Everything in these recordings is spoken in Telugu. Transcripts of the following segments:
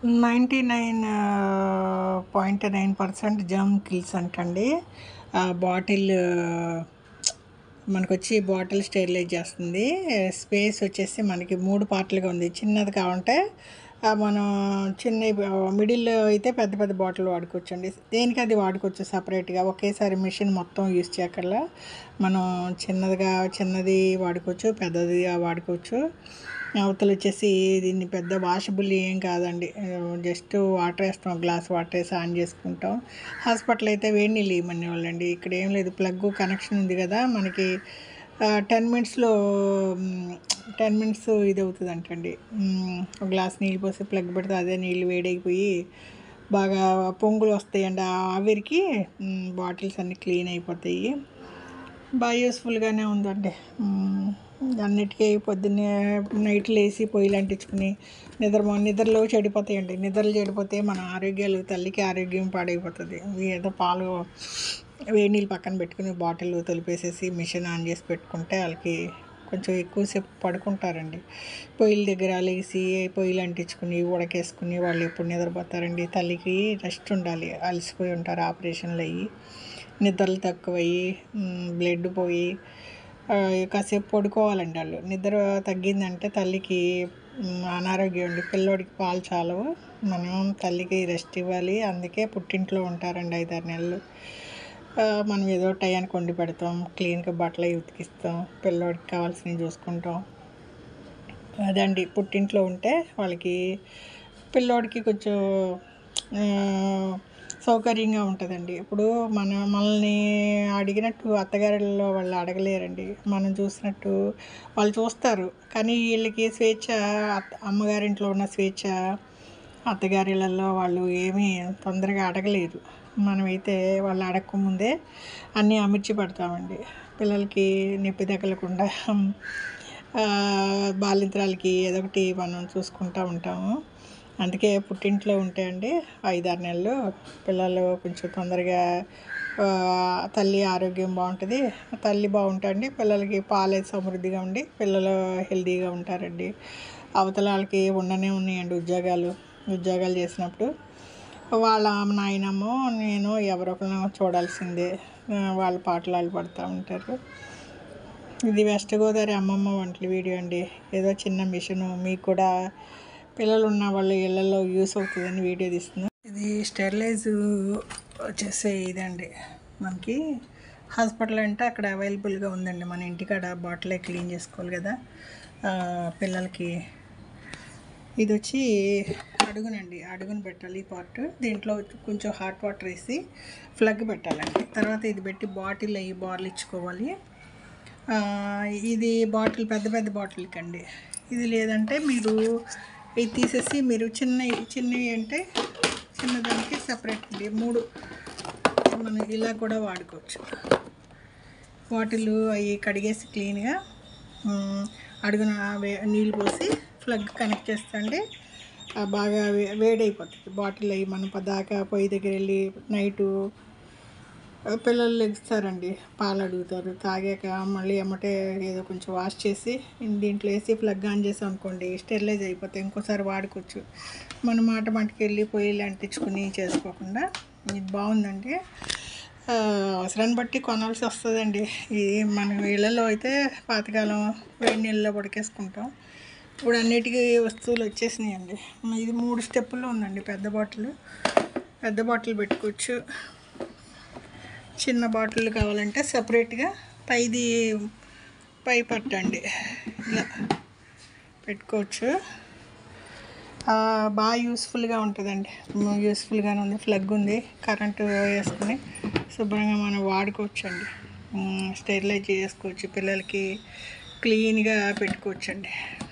Ninety nine point nine percent germ kills అంటండి ఆ బాటిల్ మనకు వచ్చి బాటిల్ స్టెరిలైజ్ చేస్తుంది స్పేస్ వచ్చేసి మనకి మూడు పార్ట్లుగా ఉంది చిన్నది కావాలంటే ఆ, మనం చిన్న మిడిల్లో అయితే పెద్ద పెద్ద బాటిల్ వాడుకోవచ్చు అండి దేనికి అది వాడుకోవచ్చు సపరేట్గా ఒకేసారి మిషన్ మొత్తం యూస్ చేయక్కర్లా మనం చిన్నదిగా చిన్నది వాడుకోవచ్చు పెద్దదిగా వాడుకోవచ్చు అవతల వచ్చేసి దీన్ని పెద్ద వాషబుల్ ఏం కాదండి జస్ట్ వాటర్ వేస్తాం గ్లాస్ వాటర్ వేసి ఆన్ చేసుకుంటాం హాస్పిటల్ అయితే వేడి నీళ్ళు ఇవ్వమని వాళ్ళండి ఇక్కడ ఏం లేదు ప్లగ్ కనెక్షన్ ఉంది కదా మనకి టెన్ మినిట్స్లో టెన్ మినిట్స్ ఇది అవుతుంది అంటండి ఒక గ్లాస్ నీళ్ళు పోసి ప్లగ్ పెడితే అదే నీళ్ళు వేడైపోయి బాగా పొంగులు వస్తాయండి ఆ ఆవిరికి బాటిల్స్ అన్నీ క్లీన్ అయిపోతాయి బాగా యూస్ఫుల్గానే ఉందండి మ్మ్. అన్నిటికీ పొద్దున్నే నైట్ లేసి పొయ్యిలు అంటించుకుని నిద్ర నిద్రలో చెడిపోతాయండి నిద్రలు చెడిపోతే మన ఆరోగ్యాలు తల్లికి ఆరోగ్యం పాడైపోతుంది ఏదో పాలు వేడి నీళ్ళు పక్కన పెట్టుకుని బాటిల్ తొలిపేసేసి మిషన్ ఆన్ చేసి పెట్టుకుంటే వాళ్ళకి కొంచెం ఎక్కువసేపు పడుకుంటారండి పొయ్యిల దగ్గర లేసి పొయ్యిలు అంటించుకుని ఉడకేసుకుని వాళ్ళు ఎప్పుడు నిద్రపోతారండి తల్లికి రెస్ట్ ఉండాలి అలసిపోయి ఉంటారు ఆపరేషన్లు అయ్యి నిద్రలు తక్కువయ్యి మ్, బ్లడ్ పోయి ఆ, కాసేపు పడుకోవాలండి వాళ్ళు నిద్ర తగ్గిందంటే తల్లికి మ్, అనారోగ్యం అండి పిల్లోడికి పాలు చాలవు మనం తల్లికి రెస్ట్ ఇవ్వాలి అందుకే పుట్టింట్లో ఉంటారండి ఐదారు నెలలు ఆ, మనం ఏదో టయానికి వండి పెడతాం క్లీన్గా బట్టలు అవి ఉతికిస్తాం పిల్లోడికి కావాల్సినవి చూసుకుంటాం అదండి పుట్టింట్లో ఉంటే వాళ్ళకి పిల్లోడికి కొంచెం ఆ, సౌకర్యంగా ఉంటుందండి ఇప్పుడు మన మనల్ని అడిగినట్టు అత్తగారిలో వాళ్ళు అడగలేరండి మనం చూసినట్టు వాళ్ళు చూస్తారు కానీ వీళ్ళకి స్వేచ్ఛ అత్త అమ్మగారింట్లో ఉన్న స్వేచ్ఛ అత్తగారిళ్ళల్లో వాళ్ళు ఏమీ తొందరగా అడగలేరు మనమైతే వాళ్ళు అడగకముందే అన్నీ అమర్చి పెడతామండి పిల్లలకి నొప్పి తగలకుండా ఆ, బాలింతరాలకి ఏదో ఒకటి మనం చూసుకుంటూ ఉంటాము అందుకే పుట్టింట్లో ఉంటే అండి ఐదారు నెలలు పిల్లలు కొంచెం తొందరగా ఆ, తల్లి ఆరోగ్యం బాగుంటుంది తల్లి బాగుంటే అండి పిల్లలకి పాలే సమృద్ధిగా ఉండి పిల్లలు హెల్తీగా ఉంటారండి అవతల వాళ్ళకి ఉండనే ఉన్నాయండి ఉద్యోగాలు ఉద్యోగాలు చేసినప్పుడు వాళ్ళ నాయనమ్మో నేను ఎవరొకరినో చూడాల్సిందే ఆ, వాళ్ళ పాటలు వాళ్ళు పడుతూ ఉంటారు ఇది వెస్ట్ గోదావరి అమ్మమ్మ వంటల వీడియో అండి ఏదో చిన్న మిషను మీకు కూడా పిల్లలు ఉన్న వాళ్ళ ఇళ్ళల్లో యూస్ అవుతుందని వీడియో తీస్తున్నాను ఇది స్టెరిలైజ్ చేసే ఇదండి మనకి హాస్పిటల్ అంటే అక్కడ అవైలబుల్గా ఉందండి మన ఇంటికాడ బాటిలే క్లీన్ చేసుకోవాలి కదా ఆ, పిల్లలకి ఇది వచ్చి అడుగునండి అడుగును పెట్టాలి ఈ పార్ట్ దీంట్లో కొంచెం హాట్ వాటర్ వేసి ఫ్లగ్ పెట్టాలండి తర్వాత ఇది పెట్టి బాటిల్ అయ్యి బాటిల్ ఇచ్చుకోవాలి ఆ, ఇది బాటిల్ పెద్ద పెద్ద బాటిల్కి అండి ఇది లేదంటే మీరు ఇది తీసేసి మీరు చిన్న చిన్నవి అంటే చిన్నదానికి సపరేట్ అండి మూడు మనం ఇలా కూడా వాడుకోవచ్చు బాటిల్ అవి కడిగేసి క్లీన్గా మ్, అడుగున వే నీళ్ళు పోసి ప్లగ్ కనెక్ట్ చేస్తే ఆ బాగా వే వేడైపోతుంది బాటిల్ అవి మనం పదాకా పొయ్యి దగ్గర వెళ్ళి నైటు పిల్లలు లెగుస్తారండి పాలు అడుగుతారు తాగాక మళ్ళీ ఎమ్మటే ఏదో కొంచెం వాష్ చేసి దీంట్లో వేసి ప్లగ్ ఆన్ చేసాం అనుకోండి స్టెరిలైజ్ అయిపోతే ఇంకోసారి వాడుకోవచ్చు మన మాట మటుకు వెళ్ళి పొయ్యిలు అంటించుకుని చేసుకోకుండా ఇది బాగుందండి ఆ, అవసరాన్ని బట్టి కొనాల్సి వస్తుందండి ఇది మన ఇళ్ళలో అయితే పాతకాలం వేడి నీళ్ళలో ఉడకేసుకుంటాం ఇప్పుడు అన్నిటికీ వస్తువులు వచ్చేసినాయండి ఇది మూడు స్టెప్పుల్లో ఉందండి పెద్ద బాటిల్ పెద్ద బాటిల్ పెట్టుకోవచ్చు చిన్న బాటిల్ కావాలంటే సపరేట్గా పైది పై పట్టండి ఇలా పెట్టుకోవచ్చు ఆ, బాగా యూస్ఫుల్గా ఉంటుందండి యూస్ఫుల్గానే ఉంది ఫ్లగ్ ఉంది కరెంటు వేసుకుని శుభ్రంగా మనం వాడుకోవచ్చు అండి స్టెరిలైజ్ చేసుకోవచ్చు పిల్లలకి క్లీన్గా పెట్టుకోవచ్చండి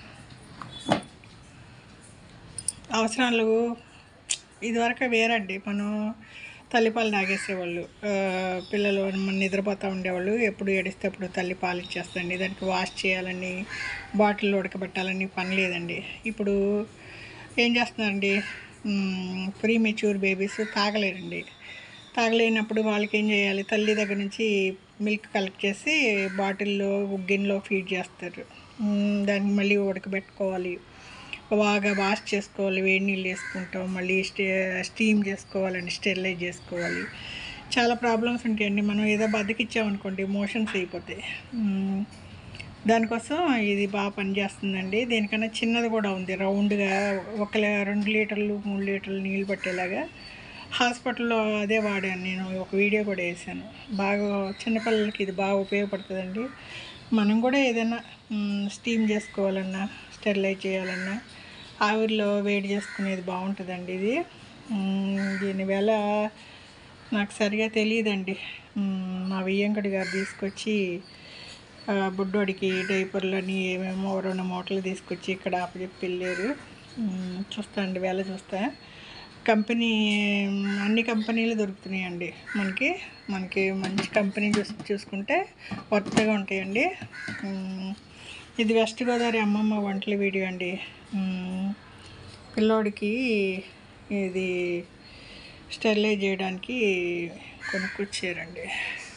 అవసరాలు ఇదివరకు వేరండి మనం తల్లిపాలు తాగేసేవాళ్ళు ఆ, పిల్లలు మన నిద్రపోతూ ఉండేవాళ్ళు ఎప్పుడు ఏడిస్తే అప్పుడు తల్లి పాలు ఇచ్చేస్తండి దానికి వాష్ చేయాలని బాటిల్ ఉడకబెట్టాలని పని లేదండి ఇప్పుడు ఏం చేస్తున్నారండి ప్రీ మెచ్యూర్ బేబీస్ తాగలేరండి తాగలేనప్పుడు వాళ్ళకి ఏం చేయాలి తల్లి దగ్గర నుంచి మిల్క్ కలెక్ట్ చేసి బాటిల్లో గిన్నెలో ఫీడ్ చేస్తారు మ్, దానికి మళ్ళీ ఉడకబెట్టుకోవాలి బాగా వాష్ చేసుకోవాలి వేడి నీళ్ళు వేసుకుంటాం మళ్ళీ స్టే స్టీమ్ చేసుకోవాలండి స్టెరిలైజ్ చేసుకోవాలి చాలా ప్రాబ్లమ్స్ ఉంటాయండి మనం ఏదో బద్దకిచ్చామనుకోండి మోషన్స్ అయిపోతాయి మ్మ్. దానికోసం ఇది బాగా పనిచేస్తుందండి దీనికన్నా చిన్నది కూడా ఉంది రౌండ్గా ఒక లీ- రెండు లీటర్లు మూడు లీటర్లు నీళ్ళు పట్టేలాగా హాస్పిటల్లో అదే వాడాను నేను ఒక వీడియో కూడా వేసాను బాగా చిన్నపిల్లలకి ఇది బాగా ఉపయోగపడుతుందండి మనం కూడా ఏదైనా మ్, స్టీమ్ చేసుకోవాలన్నా స్టెరిలైజ్ చేయాలన్నా ఆవిరిలో వేడి చేసుకునేది బాగుంటుందండి ఇది మ్, దీని వేళ నాకు సరిగా తెలియదండి మ్, మా వియ్యంకుడి గారు తీసుకొచ్చి ఆ, బుడ్డోడికి డైపర్లని ఏమేమో రెండు మూటలు తీసుకొచ్చి ఇక్కడ అప్పచెప్పి వెళ్ళారు మ్, చూస్తా అండి వేళ చూస్తా కంపెనీ అన్ని కంపెనీలు దొరుకుతున్నాయండి మనకి మనకి మంచి కంపెనీ చూస్ చూసుకుంటే వర్త్గా ఉంటాయండి మ్, ఇది వెస్ట్ గోదావరి అమ్మమ్మ వంటల వీడియో అండి మ్, పిల్లోడికి ఇది స్టెరిలైజ్ చేయడానికి కొనుక్కొచ్చారండి